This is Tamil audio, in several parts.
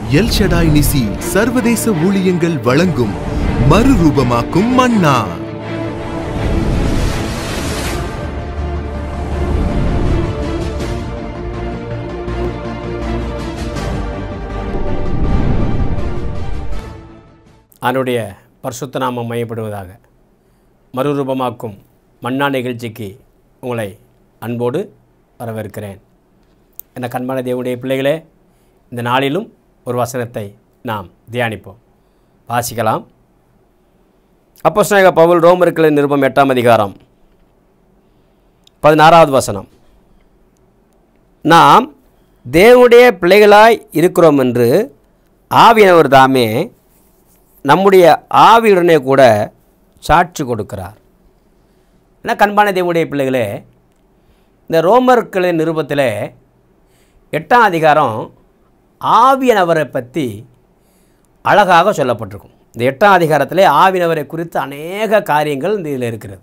எல்ஷடாய் நிசி சர்வதேச ஊழியங்கள் வழங்கும் மறுரூபமாக்கும் மன்னா அவனுடைய பரிசுத்த நாமம் மையப்படுவதாக மறுரூபமாக்கும் மன்னா நிகழ்ச்சிக்கு உங்களை அன்போடு வரவேற்கிறேன் என கண்மான தேவனுடைய பிள்ளைகளே இந்த நாளிலும் ஒரு வசனத்தை நாம் தியானிப்போம் வாசிக்கலாம் அப்போஸ்தலனாகிய பவுல் ரோமர்களின் நிருபம் எட்டாம் அதிகாரம் பதினாறாவது வசனம் நாம் தேவனுடைய பிள்ளைகளாய் இருக்கிறோம் என்று ஆவியானவர் தாமே நம்முடைய ஆவியுடனே கூட சாட்சி கொடுக்கிறார் என்ன கண்பான தேவனுடைய பிள்ளைகளே இந்த ரோமர்களின் நிருபத்தில் எட்டாம் அதிகாரம் ஆவியனவரை பற்றி அழகாக சொல்லப்பட்டிருக்கும் இந்த எட்டாம் அதிகாரத்திலே ஆவினவரை குறித்து அநேக காரியங்கள் இந்த இதில் இருக்கிறது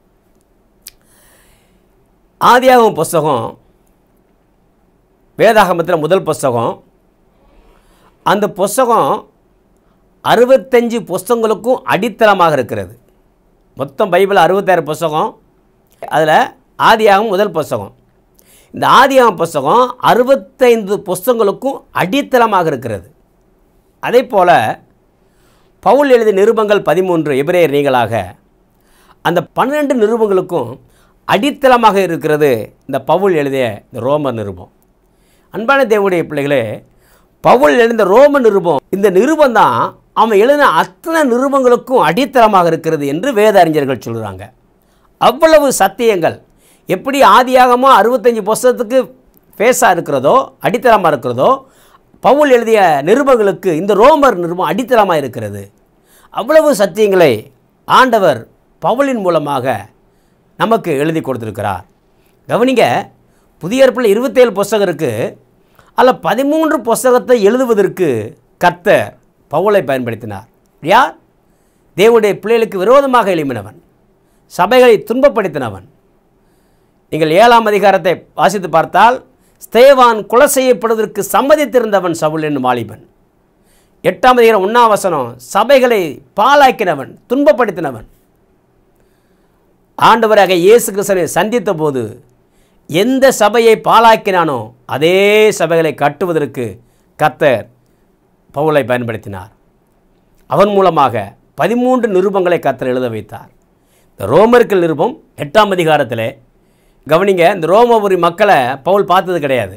ஆதியாகம புஸ்தகம் வேதாகமத்தில் முதல் புஸ்தகம் அந்த புஸ்தகம் அறுபத்தஞ்சு புஸ்தகங்களுக்கும் அடித்தளமாக இருக்கிறது மொத்தம் பைபிள் அறுபத்தாறு புஸ்தகம் அதில் ஆதியாகம் முதல் புஸ்தகம் இந்த ஆதியாகம் புஸ்தகம் அறுபத்தைந்து புஸ்தகங்களுக்கும் அடித்தளமாக இருக்கிறது அதே போல் பவுல் எழுதிய நிருபங்கள் பதிமூன்று எபிரேயர் நீங்களாக அந்த பன்னிரெண்டு நிருபங்களுக்கும் அடித்தளமாக இருக்கிறது இந்த பவுல் எழுதிய இந்த ரோமர் நிருபம் அன்பான தேவனுடைய பிள்ளைகளே பவுல் எழுந்த ரோம நிருபம் இந்த நிருபம் தான் அவன் எழுதின அத்தனை நிருபங்களுக்கும் அடித்தளமாக இருக்கிறது என்று வேத அறிஞர்கள் சொல்கிறாங்க அவ்வளவு சத்தியங்கள் எப்படி ஆதியாகமோ அறுபத்தஞ்சு புஸ்தகத்துக்கு ஃபேஸாக இருக்கிறதோ அடித்தளமாக இருக்கிறதோ பவுல் எழுதிய நிருபங்களுக்கு இந்த ரோமர் நிருபம் அடித்தளமாக இருக்கிறது அவ்வளவு சத்தியங்களை ஆண்டவர் பவுலின் மூலமாக நமக்கு எழுதி கொடுத்துருக்கிறார் கவனிங்க புதிய ஏற்பில் இருபத்தேழு புஸ்தகம் இருக்குது அதில் பதிமூன்று புஸ்தகத்தை எழுதுவதற்கு கர்த்தர் பவுலை பயன்படுத்தினார் யார் தேவனுடைய பிள்ளைகளுக்கு விரோதமாக எழுப்பினவன் சபைகளை துன்பப்படுத்தினவன் நீங்கள் ஏழாம் அதிகாரத்தை வாசித்து பார்த்தால் ஸ்தேவான் கொலை செய்யப்படுவதற்கு சம்மதித்திருந்தவன் சவுல் என்னும் வாலிபன் எட்டாம் அதிகாரம் உண்ணாவசனம் சபைகளை பாலாக்கினவன் துன்பப்படுத்தினவன் ஆண்டவராக இயேசு கிறிஸ்தனை சந்தித்த போது எந்த சபையை பாலாக்கினானோ அதே சபைகளை கட்டுவதற்கு கர்த்தர் பவுலை பயன்படுத்தினார் அவன் மூலமாக பதிமூன்று நிருபங்களை கர்த்தர் எழுத வைத்தார் இந்த ரோமர்கள் நிருபம் எட்டாம் அதிகாரத்தில் கவனிங்க இந்த ரோமபுரி மக்களை பவுல் பார்த்தது கிடையாது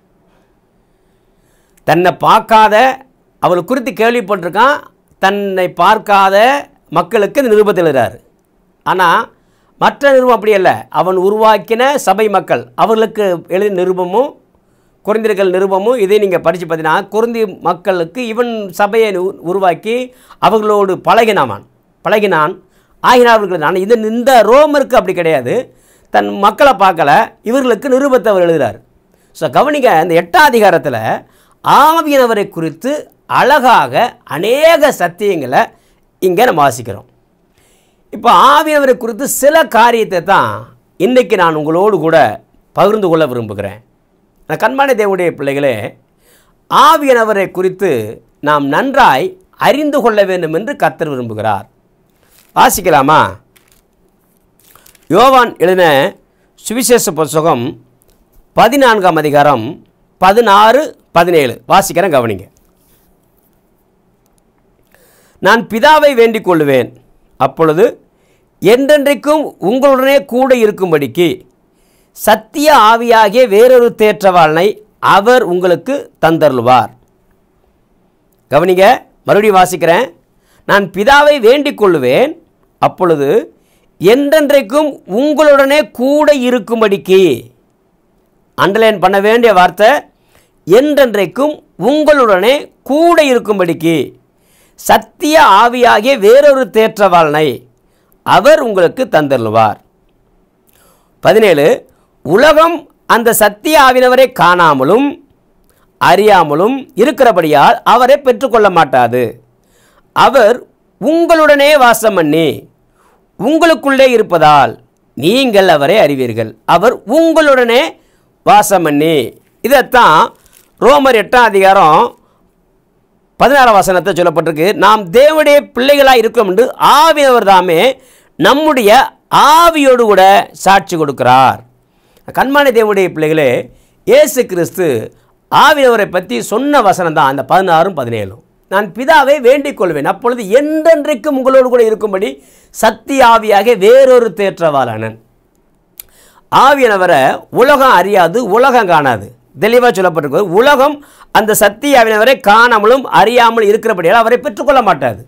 தன்னை பார்க்காத அவள் குறித்து கேள்விப்பட்டிருக்கான் தன்னை பார்க்காத மக்களுக்கு இந்த நிருபத்தில் எழுதுறாரு ஆனால் மற்ற நிருபம் அப்படி அல்ல அவன் உருவாக்கின சபை மக்கள் அவர்களுக்கு எழுதிய நிருபமும் குறைந்திருக்கல் நிருபமும் இதை நீங்கள் படித்து பார்த்தீங்கன்னா குறைந்தி மக்களுக்கு இவன் சபையை உ- உருவாக்கி அவர்களோடு பழகினாவான் பழகினான் ஆகினார்கள் நான் இது இந்த ரோமருக்கு அப்படி கிடையாது தன் மக்களை பார்க்கல இவர்களுக்கு நிருபத்தை அவர் எழுதுகிறார் ஸோ கவனிங்க இந்த எட்டாம் அதிகாரத்தில் ஆவியனவரை குறித்து அழகாக அநேக சத்தியங்களை இங்கே நம்ம வாசிக்கிறோம் இப்போ ஆவியனவரை குறித்து சில காரியத்தை தான் இன்றைக்கி நான் உங்களோடு கூட பகிர்ந்து கொள்ள விரும்புகிறேன் நான் கண்மான தேவனுடைய பிள்ளைகளே ஆவியனவரை குறித்து நாம் நன்றாய் அறிந்து கொள்ள வேண்டும் என்று கர்த்தர் விரும்புகிறார் வாசிக்கலாமா யோவான் எழுதின சுவிசேஷ புஸ்தகம் பதினான்காம் அதிகாரம் பதினாறு பதினேழு வாசிக்கிறேன் கவனிங்க நான் பிதாவை வேண்டிக் கொள்ளுவேன் அப்பொழுது என்றென்றைக்கும் உங்களுடனே கூட இருக்கும்படிக்கு சத்திய ஆவியாகிய வேறொரு தேற்றவாளனை அவர் உங்களுக்கு தந்தருள்வார் கவனிங்க மறுபடியும் வாசிக்கிறேன் நான் பிதாவை வேண்டிக் கொள்ளுவேன் அப்பொழுது என்றென்றைக்கும் உங்களுடனே கூட இருக்கும்படிக்கு அண்டர்லைன் பண்ண வேண்டிய வார்த்தை என்றென்றைக்கும் உங்களுடனே கூட இருக்கும்படிக்கு சத்திய ஆவியாகிய வேறொரு தேற்றவாளனை அவர் உங்களுக்கு தந்தருள்வார் பதினேழு உலகம் அந்த சத்திய ஆவினவரை காணாமலும் அறியாமலும் இருக்கிறபடியால் அவரை பெற்றுக்கொள்ள மாட்டாது அவர் உங்களுடனே வாசம் பண்ணி உங்களுக்குள்ளே இருப்பதால் நீங்கள் அவரை அறிவீர்கள் அவர் உங்களுடனே வாசம் பண்ணி இதைத்தான் ரோமர் எட்டாம் அதிகாரம் பதினாறாம் வசனத்தை சொல்லப்பட்டிருக்கு நாம் தேவனுடைய பிள்ளைகளாக இருக்கோம் என்று ஆவியவர் தாமே நம்முடைய ஆவியோடு கூட சாட்சி கொடுக்கிறார் கண்மானை தேவனுடைய பிள்ளைகளே இயேசு கிறிஸ்து ஆவியவரை பற்றி சொன்ன வசனம் தான் அந்த பதினாறும் பதினேழும் நான் பிதாவை வேண்டிக் கொள்வேன் அப்பொழுது என்றென்றைக்கும் உங்களோடு கூட இருக்கும்படி சக்தி ஆவியாக வேறொரு தேற்றவாளனன் ஆவியானவரை உலகம் அறியாது உலகம் காணாது தெளிவாக சொல்லப்பட்டிருக்கு உலகம் அந்த சத்திய ஆவியானவரை காணாமலும் அறியாமல் இருக்கிறபடியால் அவரை பெற்றுக்கொள்ள மாட்டாது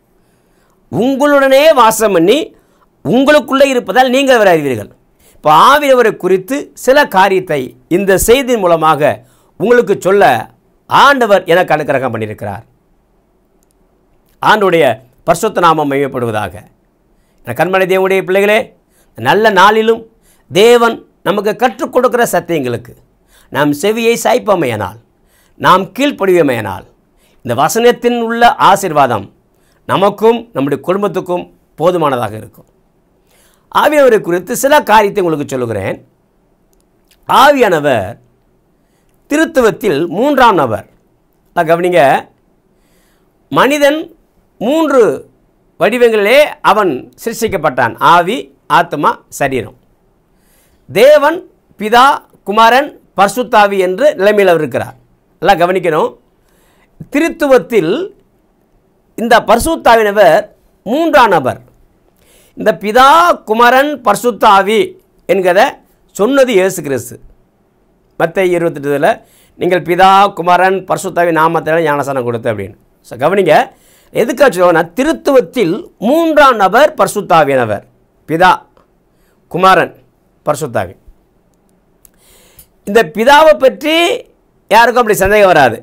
உங்களுடனே வாசம் பண்ணி உங்களுக்குள்ளே இருப்பதால் நீங்கள் அவரை அறிவீர்கள் இப்போ ஆவியவரை குறித்து சில காரியத்தை இந்த செய்தியின் மூலமாக உங்களுக்கு சொல்ல ஆண்டவர் எனக்கு அனுக்கிரகம் பண்ணியிருக்கிறார் ஆண்டுடைய பரிசுத்த நாமம் மையப்படுவதாக என கண்மணி தேவனுடைய பிள்ளைகளே நல்ல நாளிலும் தேவன் நமக்கு கற்றுக் கொடுக்கிற சத்தியங்களுக்கு நாம் செவியை சாய்ப்பமையனால் நாம் கீழ்ப்படிவமையனால் இந்த வசனத்தின் உள்ள ஆசீர்வாதம் நமக்கும் நம்முடைய குடும்பத்துக்கும் போதுமானதாக இருக்கும் ஆவியானவரை குறித்து சில காரியத்தை உங்களுக்கு சொல்லுகிறேன் ஆவியானவர் திருத்துவத்தில் மூன்றாம் நபர் அதான் கவனிங்க மனிதன் மூன்று வடிவங்களிலே அவன் சிருஷ்டிக்கப்பட்டான் ஆவி ஆத்மா சரீரம் தேவன் பிதா குமாரன் பர்சுத்தாவி என்று நிலைமையில் அவர் இருக்கிறார் எல்லாம் கவனிக்கணும் திருத்துவத்தில் இந்த பர்சுத்தாவினவர் மூன்றாம் நபர் இந்த பிதா குமரன் பர்சுத்தாவி என்கிறத சொன்னது இயேசு கிறிஸ்து மற்ற இருபத்தெட்டுல நீங்கள் பிதா குமரன் பர்சுத்தாவி நாமத்தில் ஞானசனம் கொடுத்து அப்படின்னு ஸோ கவனிங்க எதுக்காக சொல்லுவோம்னா திருத்துவத்தில் மூன்றாம் நபர் பர்சுத்தாவியனவர் பிதா குமாரன் பர்சுத்தாவி இந்த பிதாவை பற்றி யாருக்கும் அப்படி சந்தேகம் வராது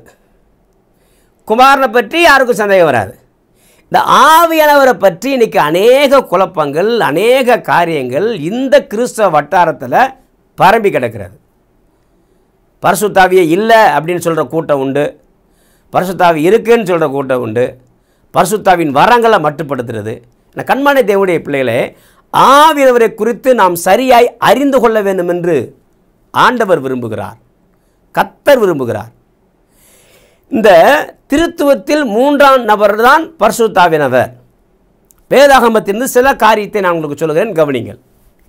குமாரனை பற்றி யாருக்கும் சந்தேகம் வராது இந்த ஆவியானவரை பற்றி இன்னைக்கு அநேக குழப்பங்கள் அநேக காரியங்கள் இந்த கிறிஸ்தவ வட்டாரத்தில் பரம்பி கிடக்கிறது பரிசுத்தாவியே இல்லை அப்படின்னு சொல்கிற கூட்டம் உண்டு பரிசுத்தாவி இருக்குன்னு சொல்கிற கூட்டம் உண்டு பரிசுத்தாவின் வரங்களை மட்டுப்படுத்துறது நான் கண்மானை தேவனுடைய பிள்ளைகளே ஆவியவரை குறித்து நாம் சரியாய் அறிந்து கொள்ள வேண்டும் என்று ஆண்டவர் விரும்புகிறார் கத்தர் விரும்புகிறார் இந்த திருத்துவத்தில் மூன்றாம் நபர் தான் பரிசுத்தாவினவர் வேதாகமத்திலிருந்து சில காரியத்தை நான் உங்களுக்கு சொல்லுகிறேன் கவனிங்கள்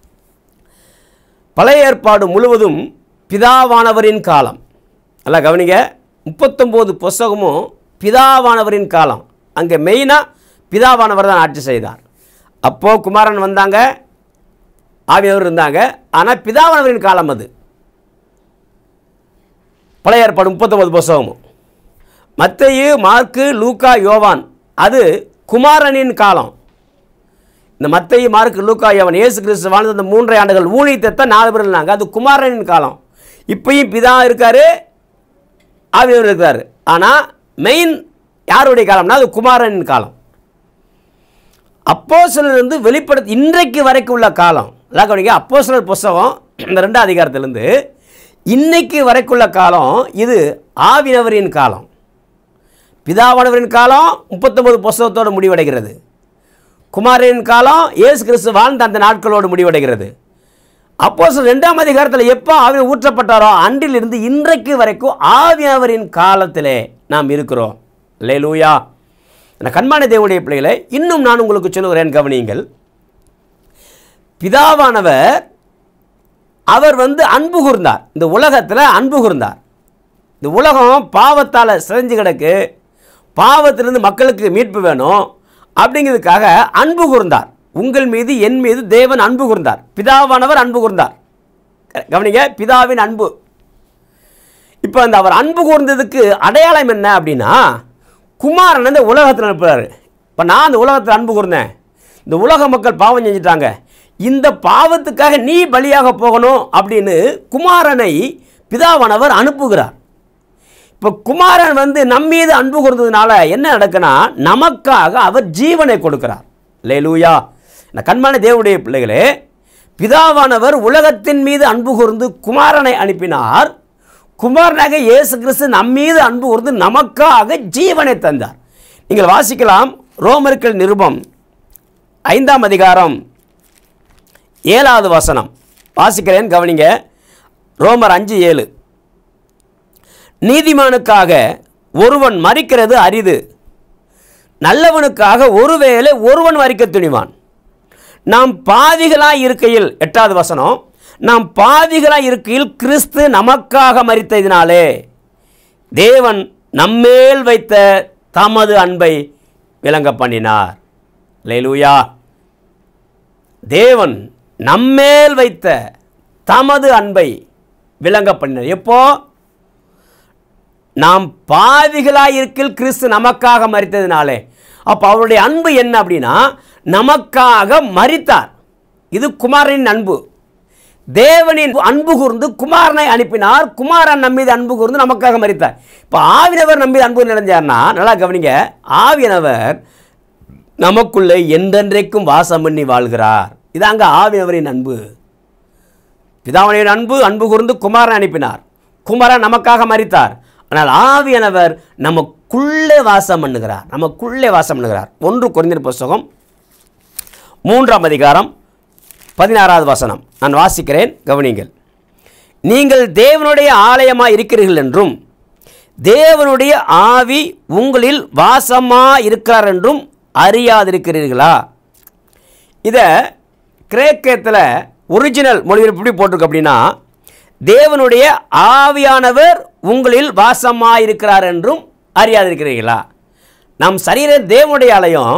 பழைய ஏற்பாடு முழுவதும் பிதாவானவரின் காலம் நல்லா கவனிங்க முப்பத்தொம்போது புஸ்தகமும் பிதாவானவரின் காலம் அங்கே மெயினாக பிதாவானவர் தான் ஆட்சி செய்தார் அப்போது குமாரன் வந்தாங்க ஆவியவர் இருந்தாங்க ஆனால் பிதாவானவரின் காலம் அது பழைய ஏற்பாடு முப்பத்தொம்பது புஸ்தகமும் மத்தேயு மார்க்கு லூக்கா யோவான் அது குமாரனின் காலம் இந்த மத்தேயு மார்க்கு லூக்கா யோவான் இயேசு கிறிஸ்து வாழ்ந்த அந்த மூன்றரை ஆண்டுகள் ஊழியத்தை நாலு பேர் இருந்தாங்க அது குமாரனின் காலம் இப்பயும் பிதா இருக்காரு ஆவியவர் இருக்கிறாரு ஆனால் மெயின் யாருடைய காலம்னா அது குமாரனின் காலம் அப்போ இருந்து வெளிப்படுத்த இன்றைக்கு வரைக்கும் உள்ள காலம் அதான் கவனிங்க அப்போ புஸ்தகம் இந்த ரெண்டாம் அதிகாரத்திலேருந்து இன்னைக்கு வரைக்குள்ள காலம் இது ஆவினவரின் காலம் பிதாவானவரின் காலம் முப்பத்தொம்பது புஸ்தகத்தோடு முடிவடைகிறது குமாரனின் காலம் இயேசு கிறிஸ்து வாழ்ந்த அந்த நாட்களோடு முடிவடைகிறது அப்போ ரெண்டாம் அதிகாரத்தில் எப்போ ஆவி ஊற்றப்பட்டாரோ அன்றிலிருந்து இன்றைக்கு வரைக்கும் ஆவியாவரின் காலத்திலே நாம் இருக்கிறோம் லேலூயா என கண்மான தேவனுடைய பிள்ளைகளை இன்னும் நான் உங்களுக்கு சொல்லுகிறேன் கவனியுங்கள் பிதாவானவர் அவர் வந்து அன்பு கூர்ந்தார் இந்த உலகத்தில் அன்பு கூர்ந்தார் இந்த உலகம் பாவத்தால் சிதைஞ்சு கிடக்கு பாவத்திலிருந்து மக்களுக்கு மீட்பு வேணும் அப்படிங்கிறதுக்காக அன்பு கூர்ந்தார் உங்கள் மீது என் மீது தேவன் அன்பு கூர்ந்தார் பிதாவானவர் அன்பு கூர்ந்தார் கவனிங்க பிதாவின் அன்பு இப்போ அந்த அவர் அன்பு கூர்ந்ததுக்கு அடையாளம் என்ன அப்படின்னா குமாரன் இந்த உலகத்தில் அனுப்புகிறாரு இப்போ நான் அந்த உலகத்தில் அன்பு கூர்ந்தேன் இந்த உலக மக்கள் பாவம் செஞ்சுட்டாங்க இந்த பாவத்துக்காக நீ பலியாக போகணும் அப்படின்னு குமாரனை பிதாவானவர் அனுப்புகிறார் இப்போ குமாரன் வந்து நம்மீது அன்பு கூர்ந்ததுனால என்ன நடக்குன்னா நமக்காக அவர் ஜீவனை கொடுக்கிறார் லேலூயா இந்த கண்மான தேவனுடைய பிள்ளைகளே பிதாவானவர் உலகத்தின் மீது அன்பு கூர்ந்து குமாரனை அனுப்பினார் குமாரனாக இயேசு கிறிஸ்து நம்மீது அன்பு கூர்ந்து நமக்காக ஜீவனை தந்தார் நீங்கள் வாசிக்கலாம் ரோமர்கள் நிருபம் ஐந்தாம் அதிகாரம் ஏழாவது வசனம் வாசிக்கிறேன் கவனிங்க ரோமர் அஞ்சு ஏழு நீதிமானுக்காக ஒருவன் மறிக்கிறது அரிது நல்லவனுக்காக ஒருவேளை ஒருவன் மறிக்க துணிவான் நாம் பாவிகளாய் இருக்கையில் எட்டாவது வசனம் நாம் பாவிகளாய் இருக்கையில் கிறிஸ்து நமக்காக மறித்ததினாலே தேவன் நம்மேல் வைத்த தமது அன்பை விளங்க பண்ணினார் லேலூயா தேவன் நம்மேல் வைத்த தமது அன்பை விளங்க பண்ணினார் எப்போ நாம் பாவிகளாய் இருக்கில் கிறிஸ்து நமக்காக மறித்ததினாலே அப்போ அவருடைய அன்பு என்ன அப்படின்னா நமக்காக மறித்தார் இது குமாரனின் அன்பு தேவனின் அன்பு கூர்ந்து குமாரனை அனுப்பினார் குமாரன் நம்மீது அன்பு கூர்ந்து நமக்காக மறித்தார் இப்போ ஆவினவர் நம்மீது அன்பு நினைஞ்சார்னா நல்லா கவனிங்க ஆவினவர் நமக்குள்ளே என்றென்றைக்கும் வாசம் பண்ணி வாழ்கிறார் இதாங்க ஆவினவரின் அன்பு பிதாவனின் அன்பு அன்பு கூர்ந்து குமாரன் அனுப்பினார் குமாரன் நமக்காக மறித்தார் ஆனால் ஆவியானவர் நமக்குள்ளே வாசம் பண்ணுகிறார் நமக்குள்ளே வாசம் பண்ணுகிறார் ஒன்று குறைந்த புஸ்தகம் மூன்றாம் அதிகாரம் பதினாறாவது வசனம் நான் வாசிக்கிறேன் கவனிங்கள் நீங்கள் தேவனுடைய ஆலயமாக இருக்கிறீர்கள் என்றும் தேவனுடைய ஆவி உங்களில் வாசமாக இருக்கிறார் என்றும் அறியாதிருக்கிறீர்களா இதை கிரேக்கத்தில் ஒரிஜினல் மொழியில் எப்படி போட்டிருக்கு அப்படின்னா தேவனுடைய ஆவியானவர் உங்களில் வாசமாயிருக்கிறார் என்றும் அறியாதிருக்கிறீர்களா நம் சரீர தேவனுடைய ஆலயம்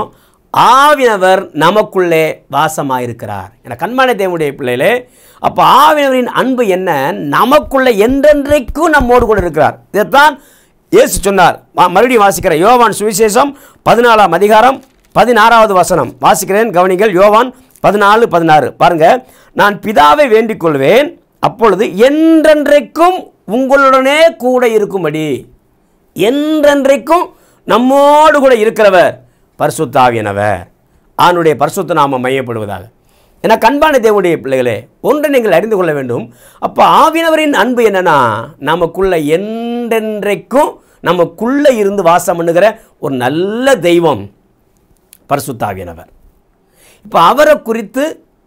ஆவினவர் நமக்குள்ளே வாசமாயிருக்கிறார் என கண்மான தேவனுடைய பிள்ளைகளே அப்போ ஆவினவரின் அன்பு என்ன நமக்குள்ளே என்றென்றைக்கும் நம்மோடு கூட இருக்கிறார் இதைத்தான் இயேசு சொன்னார் வா- மறுபடியும் வாசிக்கிறேன் யோவான் சுவிசேஷம் பதினாலாம் அதிகாரம் பதினாறாவது வசனம் வாசிக்கிறேன் கவனிங்கள் யோவான் பதினாலு பதினாறு பாருங்க நான் பிதாவை வேண்டிக் கொள்வேன் அப்பொழுது என்றென்றைக்கும் உங்களுடனே கூட இருக்கும்படி என்றென்றைக்கும் நம்மோடு கூட இருக்கிறவர் பரிசுத்தாவியனவர் ஆணுடைய பரிசுத்த நாமம் மையப்படுவதாக என கண்பான தேவனுடைய பிள்ளைகளே ஒன்று நீங்கள் அறிந்து கொள்ள வேண்டும் அப்போ ஆவியனவரின் அன்பு என்னன்னா நமக்குள்ள என்றென்றைக்கும் நமக்குள்ள இருந்து வாசம் பண்ணுகிற ஒரு நல்ல தெய்வம் பரிசுத்தாவியனவர் இப்போ அவரை குறித்து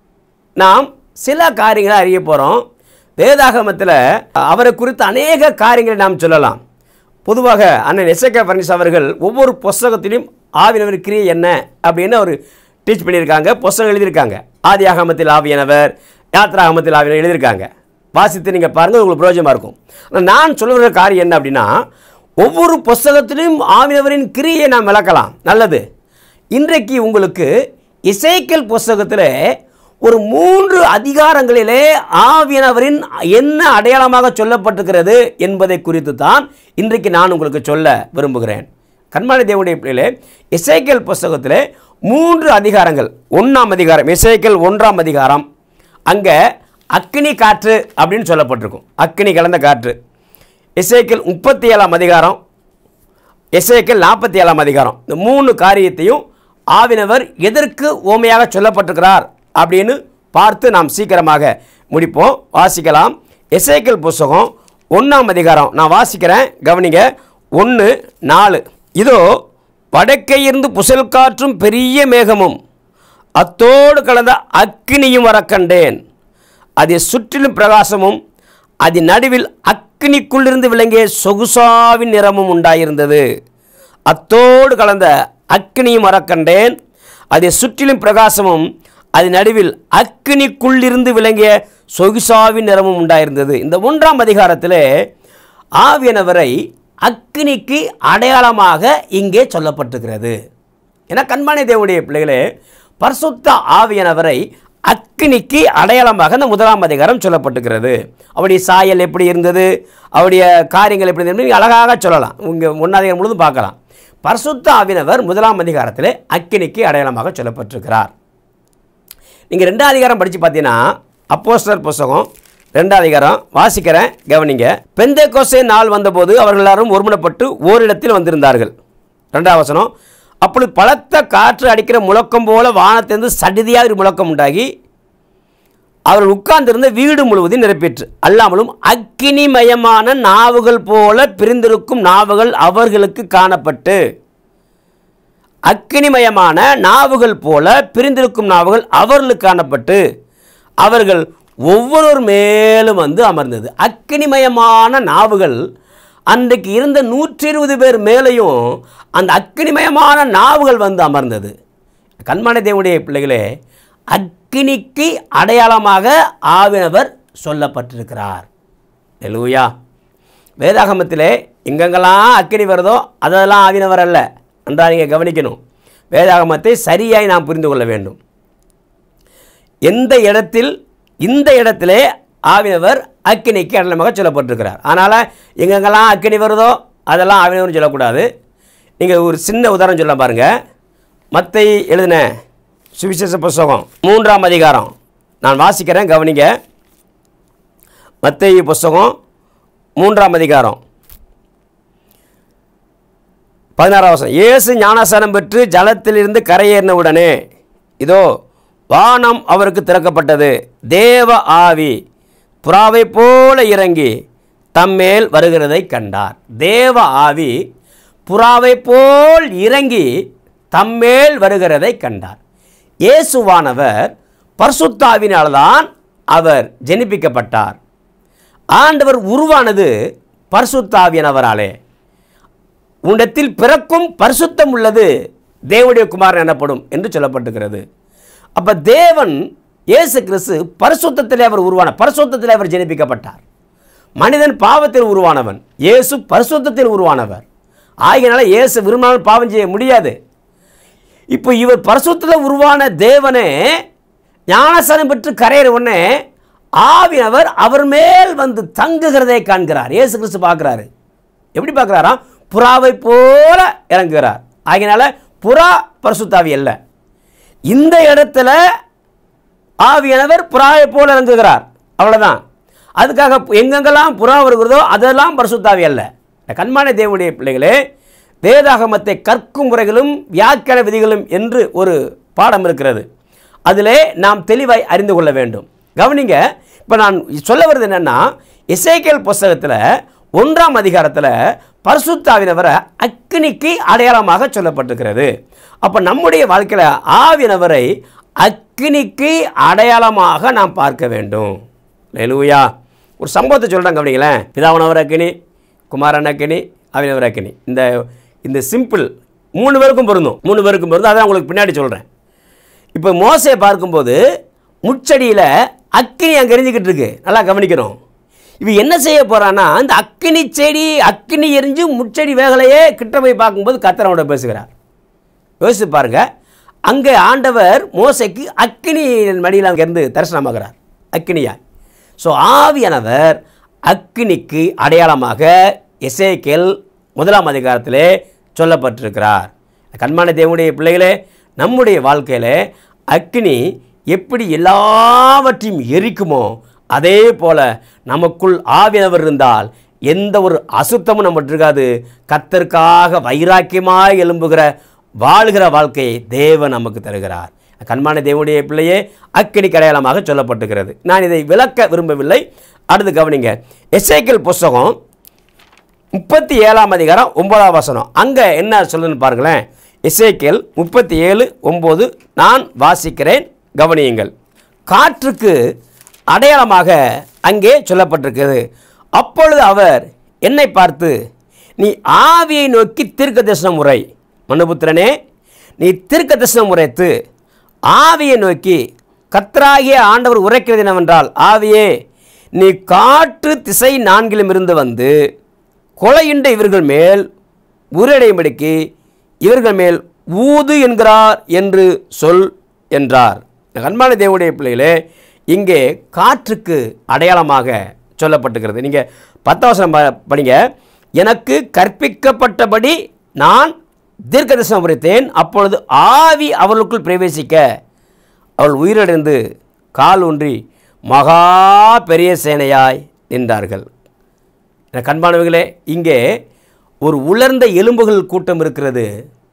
நாம் சில காரியங்களை அறிய போகிறோம் வேதாகமத்தில் அவரை குறித்து அநேக காரியங்களை நாம் சொல்லலாம் பொதுவாக அண்ணன் எஸ்ஏகே பர்னிஸ் அவர்கள் ஒவ்வொரு புஸ்தகத்திலும் ஆவியனவர் கிரியை என்ன அப்படின்னு அவர் டீச் பண்ணியிருக்காங்க புஸ்தகம் எழுதியிருக்காங்க ஆதி ஆகமத்தில் ஆவியானவர் யாத்ராகமத்தில் ஆவியனர் எழுதியிருக்காங்க வாசித்து நீங்கள் பாருங்கள் உங்களுக்கு பிரயோஜனமாக இருக்கும் ஆனா நான் சொல்லுகிற காரியம் என்ன அப்படின்னா ஒவ்வொரு புஸ்தகத்திலும் ஆவியனவரின் கிரியை நாம் விளக்கலாம் நல்லது இன்றைக்கு உங்களுக்கு இசைக்கல் புஸ்தகத்தில் ஒரு மூன்று அதிகாரங்களிலே ஆவியானவரின் என்ன அடையாளமாக சொல்லப்பட்டிருக்கிறது என்பதை குறித்து தான் இன்றைக்கு நான் உங்களுக்கு சொல்ல விரும்புகிறேன் கண்மாணி தேவனுடைய பிள்ளைகளே இசைக்கல் புஸ்தகத்தில் மூன்று அதிகாரங்கள் ஒன்றாம் அதிகாரம் இசைக்கல் ஒன்றாம் அதிகாரம் அங்கே அக்கினி காற்று அப்படின்னு சொல்லப்பட்டிருக்கும் அக்கினி கலந்த காற்று இசைக்கல் முப்பத்தி ஏழாம் அதிகாரம் எஸ்ஏக்கள் நாற்பத்தி ஏழாம் அதிகாரம் இந்த மூணு காரியத்தையும் ஆவினவர் எதற்கு ஓமையாக சொல்லப்பட்டிருக்கிறார் அப்படின்னு பார்த்து நாம் சீக்கிரமாக முடிப்போம் வாசிக்கலாம் எஸ்ஏக்கள் புஸ்தகம் ஒன்றாம் அதிகாரம் நான் வாசிக்கிறேன் கவனிங்க ஒன்று நாலு இதோ வடக்கே இருந்து புசல் காற்றும் பெரிய மேகமும் அத்தோடு கலந்த அக்கினியும் வர கண்டேன் அதை சுற்றிலும் பிரகாசமும் அதன் நடுவில் அக்கினிக்குள்ளிருந்து விளங்கிய சொகுசாவின் நிறமும் உண்டாயிருந்தது அத்தோடு கலந்த அக்கினியும் மறக்கண்டேன் அதை சுற்றிலும் பிரகாசமும் அதன் நடுவில் அக்கினிக்குள்ளிருந்து விளங்கிய சொகுசாவின் நிறமும் உண்டாயிருந்தது இந்த ஒன்றாம் அதிகாரத்திலே ஆவியனவரை அக்கினிக்கு அடையாளமாக இங்கே சொல்லப்பட்டிருக்கிறது ஏன்னா கண்மானி தேவனுடைய பிள்ளைகளே பரிசுத்த ஆவியானவரை அக்கினிக்கு அடையாளமாக இந்த முதலாம் அதிகாரம் சொல்லப்பட்டிருக்கிறது அவருடைய சாயல் எப்படி இருந்தது அவருடைய காரியங்கள் எப்படி இருந்தது நீங்கள் அழகாக சொல்லலாம் உங்கள் ஒன்றாதிகாரம் முழுதும் பார்க்கலாம் பரிசுத்த ஆவியானவர் முதலாம் அதிகாரத்திலே அக்கினிக்கு அடையாளமாக சொல்லப்பட்டிருக்கிறார் நீங்கள் ரெண்டாம் அதிகாரம் படித்து பார்த்தீங்கன்னா அப்போஸ்தலர் புஸ்தகம் ரெண்டாம் அதிகாரம் வாசிக்கிறேன் கவனிங்க பெந்தே கோசே நாள் வந்தபோது அவர்கள் எல்லாரும் ஒருமனப்பட்டு ஓரிடத்தில் வந்திருந்தார்கள் ரெண்டாம் வசனம் அப்பொழுது பலத்த காற்று அடிக்கிற முழக்கம் போல வானத்திலிருந்து சடிதியாக ஒரு முழக்கம் உண்டாகி அவர்கள் உட்கார்ந்திருந்த வீடு முழுவதும் நிரப்பிற்று அல்லாமலும் அக்கினிமயமான நாவுகள் போல பிரிந்திருக்கும் நாவுகள் அவர்களுக்கு காணப்பட்டு அக்கினிமயமான நாவுகள் போல பிரிந்திருக்கும் நாவுகள் அவர்களுக்கு காணப்பட்டு அவர்கள் ஒவ்வொருவர் மேலும் வந்து அமர்ந்தது அக்கினிமயமான நாவுகள் அன்றைக்கு இருந்த நூற்றி இருபது பேர் மேலேயும் அந்த அக்கினிமயமான நாவுகள் வந்து அமர்ந்தது கண்மணி தேவனுடைய பிள்ளைகளே அக்கினிக்கு அடையாளமாக ஆவினவர் சொல்லப்பட்டிருக்கிறார் எலுயா வேதாகமத்திலே எங்கெங்கெல்லாம் அக்கினி வருதோ அதெல்லாம் ஆவினவர் அல்ல என்றால் நீங்கள் கவனிக்கணும் வேதாகமத்தை சரியாய் நாம் புரிந்து கொள்ள வேண்டும் எந்த இடத்தில் இந்த இடத்திலே ஆவினவர் அக்கினிக்கு அடையாளமாக சொல்லப்பட்டிருக்கிறார் அதனால் எங்கெங்கெல்லாம் அக்கினி வருதோ அதெல்லாம் ஆவினவர்னு சொல்லக்கூடாது நீங்கள் ஒரு சின்ன உதாரணம் சொல்ல பாருங்கள் மத்தை எழுதின சுவிசேஷ புஸ்தகம் மூன்றாம் அதிகாரம் நான் வாசிக்கிறேன் கவனிங்க மத்தேயு புஸ்தகம் மூன்றாம் அதிகாரம் பதினாறாம் வருஷம் இயேசு ஞானஸ்தானம் பெற்று ஜலத்திலிருந்து கரையேறின உடனே இதோ வானம் அவருக்கு திறக்கப்பட்டது தேவ ஆவி புறாவை போல இறங்கி தம்மேல் வருகிறதை கண்டார் தேவ ஆவி புறாவை போல் இறங்கி தம்மேல் வருகிறதை கண்டார் இயேசுவானவர் பரிசுத்தாவினால்தான் அவர் ஜெனிப்பிக்கப்பட்டார் ஆண்டவர் உருவானது பரிசுத்தாவியனவராலே உன்னிடத்தில் பிறக்கும் பரிசுத்தம் உள்ளது தேவனுடைய குமாரன் எனப்படும் என்று சொல்லப்பட்டிருக்கிறது அப்ப தேவன் இயேசு கிறிஸ்து பரிசுத்தத்திலே அவர் உருவான பரிசுத்தத்திலே அவர் ஜெனிப்பிக்கப்பட்டார் மனிதன் பாவத்தில் உருவானவன் இயேசு பரிசுத்தத்தில் உருவானவர் ஆகியனால இயேசு விரும்பினால் பாவம் செய்ய முடியாது இப்போ இவர் பரிசுத்தத்தில் உருவான தேவனே ஞானசனம் பெற்று கரையிற உடனே ஆவியவர் அவர் மேல் வந்து தங்குகிறதை காண்கிறார் இயேசு கிறிஸ்து பார்க்குறாரு எப்படி பார்க்குறாராம் புறாவை போல இறங்குகிறார் ஆகையினால புறா பரிசுத்தாவி அல்ல இந்த இடத்துல ஆவியானவர் புறாவை போல இறங்குகிறார் அவ்வளவுதான் அதுக்காக எங்கெங்கெல்லாம் புறா வருகிறதோ அதெல்லாம் பரிசுத்தாவி அல்ல இந்த கண்மான தேவனுடைய பிள்ளைகளே வேதாகமத்தை கற்கும் முறைகளும் வியாக்கியான விதிகளும் என்று ஒரு பாடம் இருக்கிறது அதிலே நாம் தெளிவாய் அறிந்து கொள்ள வேண்டும் கவனிங்க இப்போ நான் சொல்ல வருது என்னன்னா இசைக்கேல் புஸ்தகத்தில் ஒன்றாம் அதிகாரத்தில் பரிசுத்தாவினவரை அக்னிக்கு அடையாளமாக சொல்லப்பட்டிருக்கிறது அப்போ நம்முடைய வாழ்க்கையில் ஆவினவரை அக்னிக்கு அடையாளமாக நாம் பார்க்க வேண்டும் லெலுயா ஒரு சம்பவத்தை சொல்கிறேன் கவனிங்களேன் பிதாவனவர் அக்கினி குமாரன் அக்கினி ஆவினவர் அக்கினி இந்த இந்த சிம்பிள் மூணு பேருக்கும் பொருந்தும் மூணு பேருக்கும் பொருந்தும் அதான் உங்களுக்கு பின்னாடி சொல்கிறேன் இப்போ மோசையை பார்க்கும்போது முச்செடியில் அக்கினி அங்கே எரிஞ்சுக்கிட்டு இருக்கு நல்லா கவனிக்கணும் இவன் என்ன செய்ய போறான்னா அந்த அக்கினி செடி அக்கினி எரிஞ்சு முச்செடி வேகலையே கிட்ட போய் பார்க்கும்போது கத்தரவோட பேசுகிறார் யோசிச்சு பாருங்க அங்கே ஆண்டவர் மோசைக்கு அக்கினி மடியில் அங்கேருந்து தரிசனமாகிறார் அக்கினியாய் ஸோ ஆவியானவர் அக்கினிக்கு அடையாளமாக எசேக்கேல் முதலாம் அதிகாரத்திலே சொல்லப்பட்டிருக்கிறார் கண்மான தேவனுடைய பிள்ளைகளே நம்முடைய வாழ்க்கையில் அக்கினி எப்படி எல்லாவற்றையும் எரிக்குமோ அதே போல நமக்குள் ஆவியனவர் இருந்தால் எந்த ஒரு அசுத்தமும் நம்மகிட்ட இருக்காது கத்தருக்காக வைராக்கியமாய் எழும்புகிற வாழ்கிற வாழ்க்கையை தேவன் நமக்கு தருகிறார் கண்மான தேவனுடைய பிள்ளையே அக்கினி அடையாளமாக சொல்லப்பட்டிருக்கிறது நான் இதை விளக்க விரும்பவில்லை அடுத்து கவனிங்க எஸ்ஐக்கல் புஸ்தகம் முப்பத்தி ஏழாம் அதிகாரம் ஒன்பதாம் வசனம் அங்கே என்ன சொல்லுன்னு பாருங்களேன் எஸ்ஐக்கேல் முப்பத்தி ஏழு ஒம்பது நான் வாசிக்கிறேன் கவனியுங்கள் காற்றுக்கு அடையாளமாக அங்கே சொல்லப்பட்டிருக்கிறது அப்பொழுது அவர் என்னை பார்த்து நீ ஆவியை நோக்கி தீர்க்க தரிசனம் முறை மனுபுத்திரனே நீ தீர்க்க தரிசனம் உரைத்து ஆவியை நோக்கி கத்தராகிய ஆண்டவர் உரைக்கிறது என்னவென்றால் ஆவியே நீ காற்று திசை நான்கிலும் இருந்து வந்து கொலையுண்ட இவர்கள் மேல் உரையடையும்படிக்கு இவர்கள் மேல் ஊது என்கிறார் என்று சொல் என்றார் அன்பான தேவனுடைய பிள்ளைகளே இங்கே காற்றுக்கு அடையாளமாக சொல்லப்பட்டிருக்கிறது நீங்கள் பத்தாவசனம் ப- படிங்க எனக்கு கற்பிக்கப்பட்டபடி நான் தீர்க்கதரிசனம் உரைத்தேன் அப்பொழுது ஆவி அவர்களுக்குள் பிரவேசிக்க அவள் உயிரிழந்து கால் ஊன்றி மகா பெரிய சேனையாய் நின்றார்கள் என கண்பானவர்களே இங்கே ஒரு உலர்ந்த எலும்புகள் கூட்டம் இருக்கிறது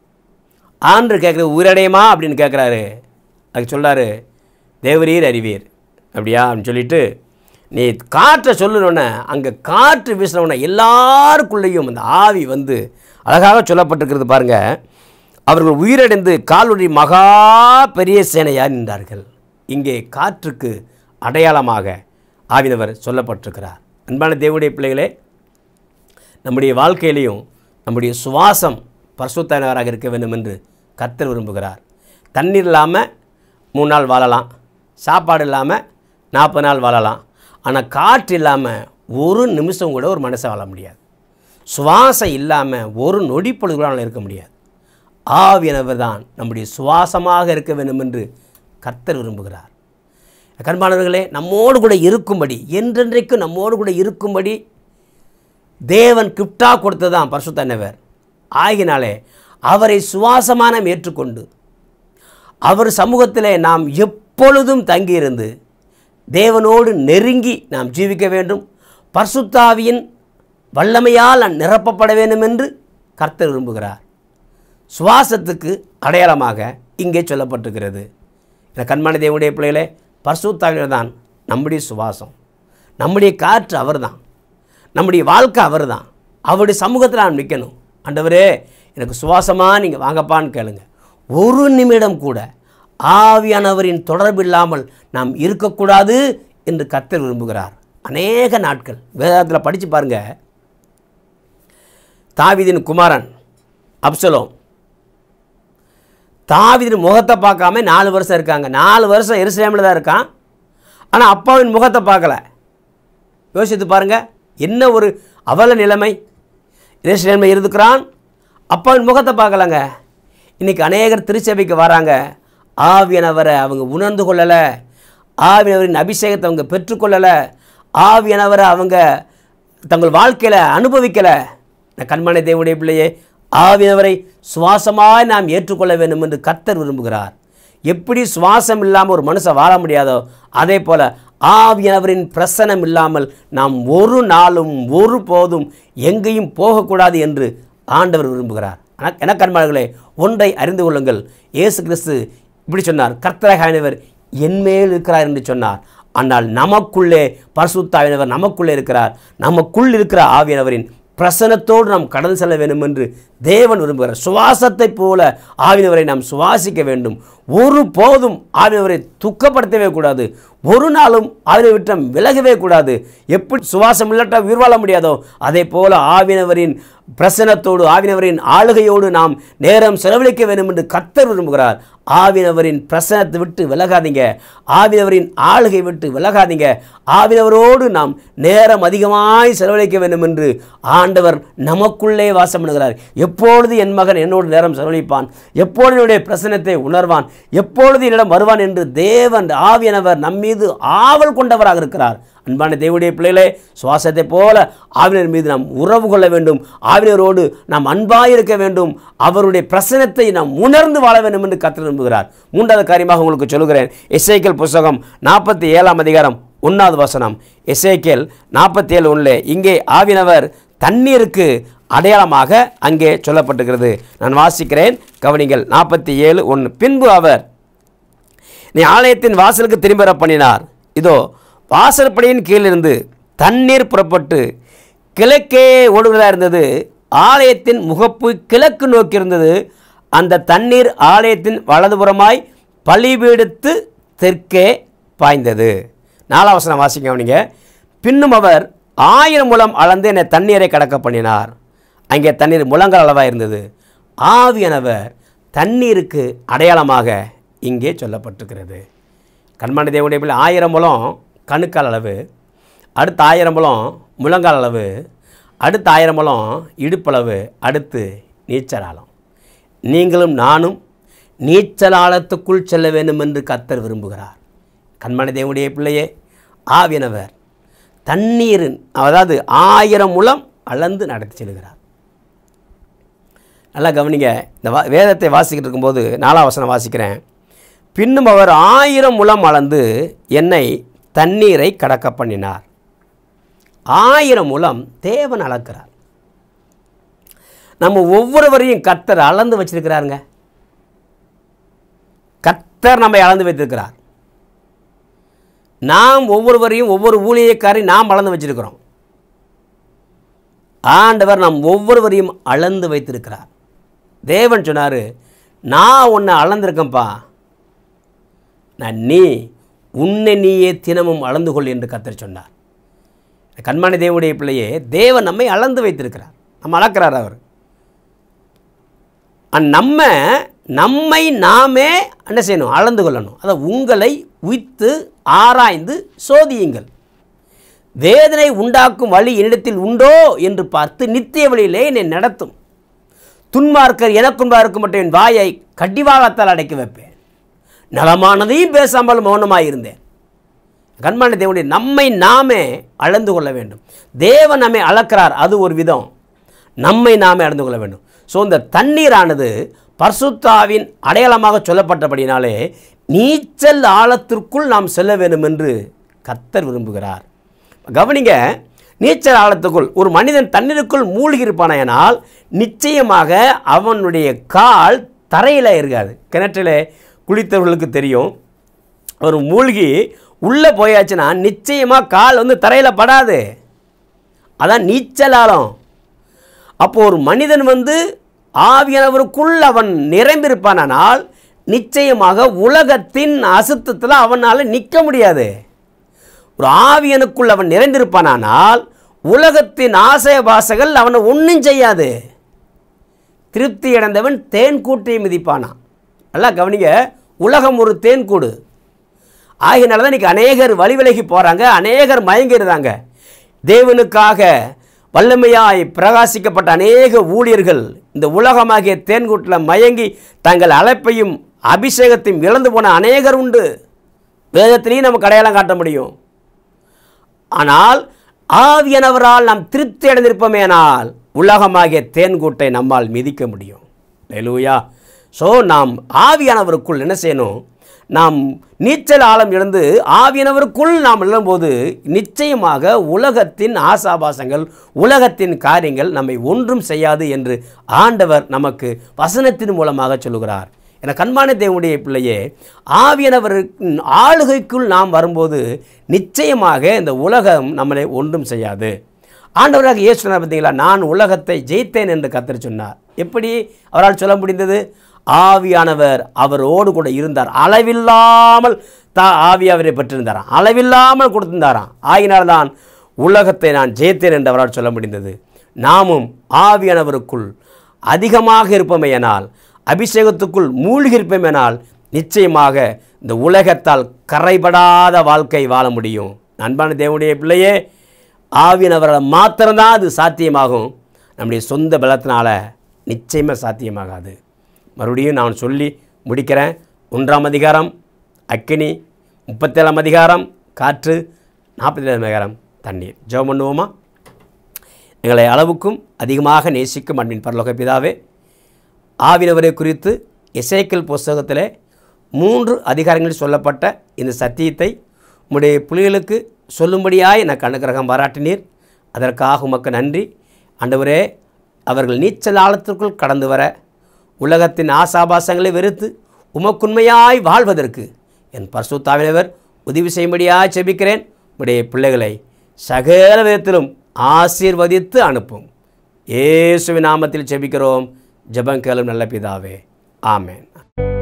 ஆண்டு கேட்குறது உயிரடையுமா அப்படின்னு கேட்குறாரு அதுக்கு சொல்றாரு தேவரீர் அறிவீர் அப்படியா அப்படின்னு சொல்லிட்டு நீ காற்றை சொல்லணுன்னே அங்கே காற்று வீசினவுடனே எல்லாருக்குள்ளேயும் அந்த ஆவி வந்து அழகாக சொல்லப்பட்டிருக்கிறது பாருங்க அவர்கள் உயிரடைந்து காலுடைய மகா பெரிய சேனையாக நின்றார்கள் இங்கே காற்றுக்கு அடையாளமாக ஆவினவர் சொல்லப்பட்டிருக்கிறார் அன்பான தேவனுடைய பிள்ளைகளே நம்முடைய வாழ்க்கையிலையும் நம்முடைய சுவாசம் பரிசுத்தவராக இருக்க வேண்டும் என்று கர்த்தர் விரும்புகிறார் தண்ணீர் இல்லாமல் மூணு நாள் வாழலாம் சாப்பாடு இல்லாமல் நாற்பது நாள் வாழலாம் ஆனால் காற்று இல்லாமல் ஒரு நிமிஷம் கூட ஒரு மனுஷன் வாழ முடியாது சுவாசம் இல்லாமல் ஒரு நொடி பொழுது கூட அவனால் இருக்க முடியாது ஆவியானவர் தான் நம்முடைய சுவாசமாக இருக்க வேண்டும் என்று கர்த்தர் விரும்புகிறார் கண்பானவர்களே நம்மோடு கூட இருக்கும்படி என்றென்றைக்கும் நம்மோடு கூட இருக்கும்படி தேவன் கிஃப்டாக கொடுத்ததான் பரிசுத்தன்னவர் ஆகினாலே அவரை சுவாசமான நாம் ஏற்றுக்கொண்டு அவர் சமூகத்திலே நாம் எப்பொழுதும் தங்கியிருந்து தேவனோடு நெருங்கி நாம் ஜீவிக்க வேண்டும் பரிசுத்தாவியின் வல்லமையால் நான் நிரப்பப்பட வேண்டும் என்று கர்த்தர் விரும்புகிறார் சுவாசத்துக்கு அடையாளமாக இங்கே சொல்லப்பட்டிருக்கிறது இந்த கண்மணி தேவனுடைய பிள்ளைகளே பரிசுத்தாவினர் தான் நம்முடைய சுவாசம் நம்முடைய காற்று அவர்தான் நம்முடைய வாழ்க்கை அவர்தான் அவருடைய சமூகத்தில் நான் நிற்கணும் ஆண்டவரே எனக்கு சுவாசமாக நீங்கள் வாங்கப்பான்னு கேளுங்க ஒரு நிமிடம் கூட ஆவியானவரின் தொடர்பு இல்லாமல் நாம் இருக்கக்கூடாது என்று கர்த்தர் விரும்புகிறார் அநேக நாட்கள் வேதாத்தில் படித்து பாருங்க தாவீதின் குமாரன் அப்சலோம் தாவீதின் முகத்தை பார்க்காம நாலு வருஷம் இருக்காங்க நாலு வருஷம் எருசலேமில் தான் இருக்கான் ஆனால் அப்பாவின் முகத்தை பார்க்கல யோசித்து பாருங்க என்ன ஒரு அவல நிலைமை எருசலேமில் இருக்கிறான் அப்பாவின் முகத்தை பார்க்கலங்க இன்றைக்கி அநேகர் திருச்சபைக்கு வராங்க ஆவியானவரை அவங்க உணர்ந்து கொள்ளலை ஆவியானவரின் அபிஷேகத்தை அவங்க பெற்றுக்கொள்ளலை ஆவியானவரை அவங்க தங்கள் வாழ்க்கையில் அனுபவிக்கலை நான் கண்மனை தேவனுடைய பிள்ளையே ஆவியானவரை சுவாசமாய் நாம் ஏற்றுக்கொள்ள வேண்டும் என்று கர்த்தர் விரும்புகிறார் எப்படி சுவாசம் இல்லாமல் ஒரு மனுஷன் வாழ முடியாதோ அதே போல் ஆவியானவரின் பிரசனம் இல்லாமல் நாம் ஒரு நாளும் ஒரு போதும் எங்கேயும் போகக்கூடாது என்று ஆண்டவர் விரும்புகிறார் ஆனால் என கண்மார்களே ஒன்றை அறிந்து கொள்ளுங்கள் இயேசு கிறிஸ்து இப்படி சொன்னார் கர்த்தரகானவர் என்மேல் இருக்கிறார் என்று சொன்னார் ஆனால் நமக்குள்ளே பரிசுத்தாவினவர் நமக்குள்ளே இருக்கிறார் நமக்குள் இருக்கிற ஆவியானவரின் பிரசனத்தோடு நாம் கடந்து செல்ல வேண்டும் என்று தேவன் விரும்புகிறார் சுவாசத்தைப் போல ஆவினவரை நாம் சுவாசிக்க வேண்டும் ஒரு போதும் ஆவினவரை துக்கப்படுத்தவே கூடாது ஒரு நாளும் ஆவினை விட்டம் விலகவே கூடாது எப்படி சுவாசம் இல்லாட்டா உயிர் வாழ முடியாதோ அதே போல ஆவினவரின் பிரசனத்தோடு ஆவினவரின் ஆளுகையோடு நாம் நேரம் செலவழிக்க வேண்டும் என்று கர்த்தர் விரும்புகிறார் ஆவினவரின் பிரசனத்தை விட்டு விலகாதீங்க ஆவினவரின் ஆளுகை விட்டு விலகாதீங்க ஆவினவரோடு நாம் நேரம் அதிகமாய் செலவழிக்க வேண்டும் என்று ஆண்டவர் நமக்குள்ளே வாசம் பண்ணுகிறார் எப்பொழுது என் மகன் என்னோடு நேரம் செலவழிப்பான் எப்பொழுது என்னுடைய பிரசனத்தை உணர்வான் எப்பொழுது என்னிடம் வருவான் என்று தேவன் ஆவியானவர் நம் மீது ஆவல் கொண்டவராக இருக்கிறார் அன்பான தேவனுடைய பிள்ளைகளே சுவாசத்தை போல ஆவினர் மீது நாம் உறவு கொள்ள வேண்டும் ஆவினரோடு நாம் அன்பாய் இருக்க வேண்டும் அவருடைய பிரசனத்தை நாம் உணர்ந்து வாழ வேண்டும் என்று கற்று விரும்புகிறார் மூன்றாவது காரியமாக உங்களுக்கு சொல்லுகிறேன் எஸ்ஐக்கல் புஸ்தகம் நாற்பத்தி ஏழாம் அதிகாரம் ஒன்றாவது வசனம் எஸ்ஐக்கேல் நாற்பத்தி ஏழு ஒன்றில் இங்கே ஆவினவர் தண்ணீருக்கு அடையாளமாக அங்கே சொல்லப்பட்டிருக்கிறது நான் வாசிக்கிறேன் கவனிங்கள் நாற்பத்தி ஏழு ஒன்று பின்பு அவர் நீ ஆலயத்தின் வாசலுக்கு திரும்பி வர பண்ணினார் இதோ வாசற்படியின் கீழிருந்து தண்ணீர் புறப்பட்டு கிழக்கே ஓடுவதாக இருந்தது ஆலயத்தின் முகப்பு கிழக்கு நோக்கி இருந்தது அந்த தண்ணீர் ஆலயத்தின் வலதுபுறமாய் பலிபீடுத்து தெற்கே பாய்ந்தது நாலாம் வசனம் வாசிங்க அவனிங்க பின்னும் அவர் ஆயிரம் முழம் அளந்து என்னை தண்ணீரை கடக்க பண்ணினார் அங்கே தண்ணீர் முழங்கால் அளவாக இருந்தது ஆவியானவர் தண்ணீருக்கு அடையாளமாக இங்கே சொல்லப்பட்டிருக்கிறது கண்மணி தேவனுடைய பிள்ளை ஆயிரம் முழம் கணுக்கால் அளவு அடுத்த ஆயிரம் முழம் முழங்கால் அளவு அடுத்த ஆயிரம் முழம் இடுப்பளவு அடுத்து நீச்சல் ஆழம் நீங்களும் நானும் நீச்சல் ஆழத்துக்குள் செல்ல வேண்டும் என்று கத்தர் விரும்புகிறார் கண்மணி தேவனுடைய பிள்ளையே ஆவியனவர் தண்ணீரின் அதாவது ஆயிரம் முழம் அளந்து நடத்தி செல்கிறார் நல்லா கவனிங்க இந்த வா வேதத்தை வாசிக்கிட்டு இருக்கும்போது நாலாம் வசனம் வாசிக்கிறேன் பின்னும் அவர் ஆயிரம் முழம் அளந்து என்னை தண்ணீரை கடக்க பண்ணினார் ஆயிரம் முழம் தேவன் அளக்கிறார் நம்ம ஒவ்வொருவரையும் கர்த்தர் அளந்து வச்சிருக்கிறாருங்க கர்த்தர் நம்மை அளந்து வைத்திருக்கிறார் நாம் ஒவ்வொருவரையும் ஒவ்வொரு ஊழியக்காரையும் நாம் அளந்து வச்சிருக்கிறோம் ஆண்டவர் நாம் ஒவ்வொருவரையும் அளந்து வைத்திருக்கிறார் தேவன் சொன்னார் நான் உன்னை அளந்திருக்கேன்ப்பா நான் நீ உன்னை நீயே தினமும் அளந்து கொள் என்று கத்தர் சொன்னார் கண்மணி தேவனுடைய பிள்ளையே தேவன் நம்மை அளந்து வைத்திருக்கிறார் நம்ம அளக்கிறார் அவர் அண்ட் நம்ம நம்மை நாமே என்ன செய்யணும் அளந்து கொள்ளணும் அதை உங்களை உய்த்து ஆராய்ந்து சோதியுங்கள் வேதனை உண்டாக்கும் வழி என்னிடத்தில் உண்டோ என்று பார்த்து நித்திய வழியிலே என்னை நடத்தும் துன்மார்க்கர் எனக்கும்பா இருக்கும் மட்டும் என் வாயை கடிவாளத்தால் அடைக்க வைப்பேன் நலமானதையும் பேசாமல் மௌனமாக இருந்தேன் கண்மான தேவனுடைய நம்மை நாமே அளந்து கொள்ள வேண்டும் தேவன் நம்மை அளக்கிறார் அது ஒரு விதம் நம்மை நாமே அளந்து கொள்ள வேண்டும் ஸோ இந்த தண்ணீரானது பர்சுத்தாவின் அடையாளமாக சொல்லப்பட்டபடினாலே நீச்சல் ஆழத்திற்குள் நாம் செல்ல வேண்டும் என்று கத்தர் விரும்புகிறார் கவனிங்க நீச்சல் ஆழத்துக்குள் ஒரு மனிதன் தண்ணீருக்குள் மூழ்கி இருப்பானால் நிச்சயமாக அவனுடைய கால் தரையில் இருக்காது கிணற்றில் குளித்தவர்களுக்கு தெரியும் ஒரு மூழ்கி உள்ளே போயாச்சுன்னா நிச்சயமாக கால் வந்து தரையில் படாது அதான் நீச்சல் ஆழம் அப்போ ஒரு மனிதன் வந்து ஆவியானவருக்குள் அவன் நிரம்பியிருப்பானால் நிச்சயமாக உலகத்தின் அசுத்தத்தில் அவனால் நிற்க முடியாது ஒரு ஆவியனுக்குள் அவன் நிறைந்திருப்பானால் உலகத்தின் ஆசை பாசைகள் அவனை ஒன்றும் செய்யாது திருப்தி அடைந்தவன் தேன் கூட்டை மிதிப்பானான் நல்லா கவனிங்க உலகம் ஒரு தேன் கூடு ஆகினால தான் இன்றைக்கி அநேகர் வழி விலகி போகிறாங்க அநேகர் மயங்கிடுறாங்க தேவனுக்காக வல்லமையாய் பிரகாசிக்கப்பட்ட அநேக ஊழியர்கள் இந்த உலகமாகிய தேன்கூட்டில் மயங்கி தங்கள் அழைப்பையும் அபிஷேகத்தையும் இழந்து போன அநேகர் உண்டு வேதத்திலையும் நமக்கு அடையாளம் காட்ட முடியும் ஆனால் ஆவியானவரால் நாம் திருப்தி அடைந்திருப்போமேனால் உலகமாகிய தேன்கூட்டை நம்மால் மிதிக்க முடியும் லெலூயா ஸோ நாம் ஆவியானவருக்குள் என்ன செய்யணும் நாம் நீச்சல் ஆழம் இழந்து ஆவியானவருக்குள் நாம் எழும்போது நிச்சயமாக உலகத்தின் ஆசாபாசங்கள் உலகத்தின் காரியங்கள் நம்மை ஒன்றும் செய்யாது என்று ஆண்டவர் நமக்கு வசனத்தின் மூலமாக சொல்லுகிறார் என கண்மான தேவனுடைய பிள்ளையே ஆவியானவரின் ஆளுகைக்குள் நாம் வரும்போது நிச்சயமாக இந்த உலகம் நம்மளை ஒன்றும் செய்யாது ஆண்டவராக இயேசு சொன்னார் பார்த்தீங்களா நான் உலகத்தை ஜெயித்தேன் என்று கத்தர் சொன்னார் எப்படி அவரால் சொல்ல முடிந்தது ஆவியானவர் அவரோடு கூட இருந்தார் அளவில்லாமல் தா ஆவி அவரை பெற்றிருந்தாராம் அளவில்லாமல் கொடுத்திருந்தாராம் ஆகினால்தான் உலகத்தை நான் ஜெயித்தேன் என்று அவரால் சொல்ல முடிந்தது நாமும் ஆவியானவருக்குள் அதிகமாக இருப்போமேயானால் அபிஷேகத்துக்குள் மூழ்கி இருப்போமேனால் நிச்சயமாக இந்த உலகத்தால் கரைபடாத வாழ்க்கை வாழ முடியும் அன்பான தேவனுடைய பிள்ளையே ஆவியானவரால் மாத்திரம்தான் அது சாத்தியமாகும் நம்முடைய சொந்த பலத்தினால நிச்சயமாக சாத்தியமாகாது மறுபடியும் நான் சொல்லி முடிக்கிறேன் ஒன்றாம் அதிகாரம் அக்கினி முப்பத்தேழாம் அதிகாரம் காற்று நாற்பத்தேழாம் அதிகாரம் தண்ணீர் ஜெபம் பண்ணுவோமா எங்களை அளவுக்கும் அதிகமாக நேசிக்கும் அன்பின் பரலோக பிதாவே ஆவினவரை குறித்து எசேக்கல் புஸ்தகத்தில் மூன்று அதிகாரங்களில் சொல்லப்பட்ட இந்த சத்தியத்தை உம்முடைய புலிகளுக்கு சொல்லும்படியாய் எனக்கு அனுகிரகம் பாராட்டினீர் அதற்காக உமக்கு நன்றி ஆண்டவரே அவர்கள் நீச்சல் ஆழத்திற்குள் கடந்து வர உலகத்தின் ஆசாபாசங்களை வெறுத்து உமக்குண்மையாய் வாழ்வதற்கு என் பரிசுத்தாவினவர் உதவி செய்யும்படியாய் செபிக்கிறேன் உடைய பிள்ளைகளை சகல விதத்திலும் ஆசீர்வதித்து அனுப்பும் இயேசுவின் நாமத்தில் செபிக்கிறோம் ஜெபம் கேளும் நல்ல பிதாவே ஆமென்